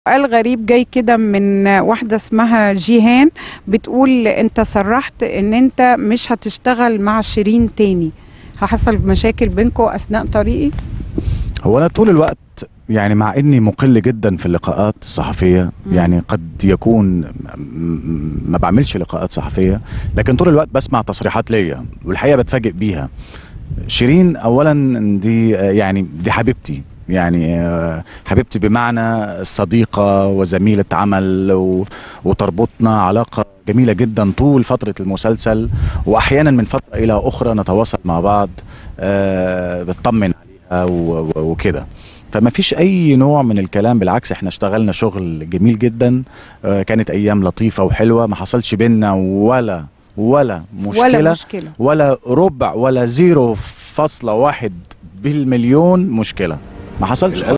سؤال غريب جاي كده من واحدة اسمها جيهان بتقول انت صرحت ان انت مش هتشتغل مع شيرين تاني هحصل مشاكل بينكم اثناء طريقي هو انا طول الوقت يعني مع اني مقل جدا في اللقاءات الصحفيه مم. يعني قد يكون م- م- ما بعملش لقاءات صحفيه لكن طول الوقت بسمع تصريحات ليا والحقيقه بتفاجئ بيها شيرين اولا دي آه، يعني دي حبيبتي يعني آه، حبيبتي بمعنى صديقة وزميلة عمل و- وتربطنا علاقة جميلة جدا طول فترة المسلسل وأحيانا من فترة إلى أخرى نتواصل مع بعض آه، بتطمن عليها و- و- وكده فما فيش اي نوع من الكلام بالعكس احنا اشتغلنا شغل جميل جدا آه، كانت ايام لطيفه وحلوه ما حصلش بينا ولا ولا مشكله ولا مشكلة ولا ربع ولا زيرو فاصلة واحد بالمليون مشكله ما حصلش